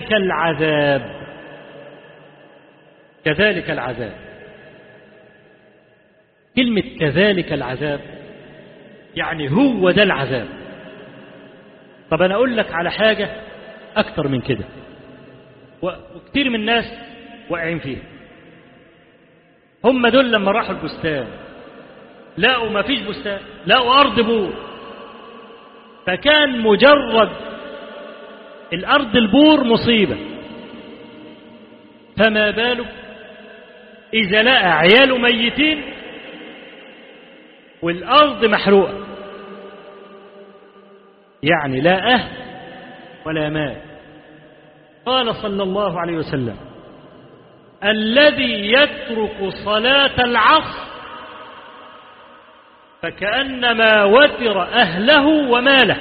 كذلك العذاب كذلك العذاب كلمة كذلك العذاب يعني هو ده العذاب طب أنا أقول لك على حاجة أكتر من كده وكتير من الناس واقعين فيها هم دول لما راحوا البستان لقوا ما فيش بستان لقوا أرض بور فكان مجرد الأرض البور مصيبة فما باله إذا لقى عياله ميتين والأرض محروقة يعني لا أهل ولا مال قال صلى الله عليه وسلم الذي يترك صلاة العصر فكأنما وتر أهله وماله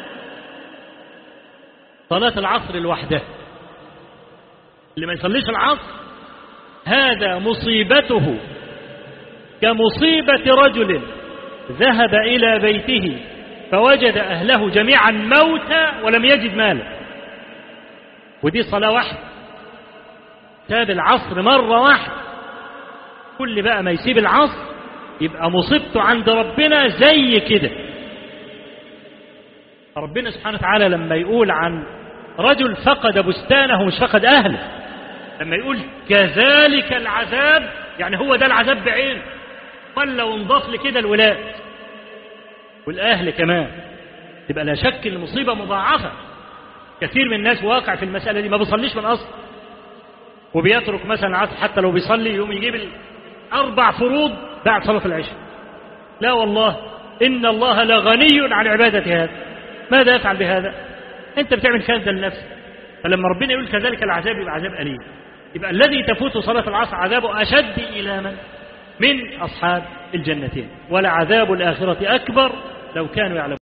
صلاة العصر لوحده اللي ما يصليش العصر هذا مصيبته كمصيبة رجل ذهب إلى بيته فوجد أهله جميعا موتى ولم يجد مالا ودي صلاة واحدة ساب العصر مرة واحدة كل بقى ما يسيب العصر يبقى مصيبته عند ربنا زي كده ربنا سبحانه وتعالى لما يقول عن رجل فقد بستانه مش فقد أهله لما يقول كذلك العذاب يعني هو ده العذاب بعينه ولا ونضاف لكده الولاد والأهل كمان تبقى لا شك المصيبة مضاعفة كثير من الناس واقع في المسألة دي ما بيصليش من أصل وبيترك مثلا عصر حتى لو بيصلي يوم يجيب أربع فروض بعد صلاة العشاء لا والله إن الله لغني عن عبادة هذا ماذا يفعل بهذا أنت بتعمل كذا لنفسك فلما ربنا يقول كذلك العذاب يبقى عذاب أليم يبقى الذي تفوت صلاة العصر عذابه أشد إلى من من أصحاب الجنتين ولعذاب الآخرة أكبر لو كانوا يعلمون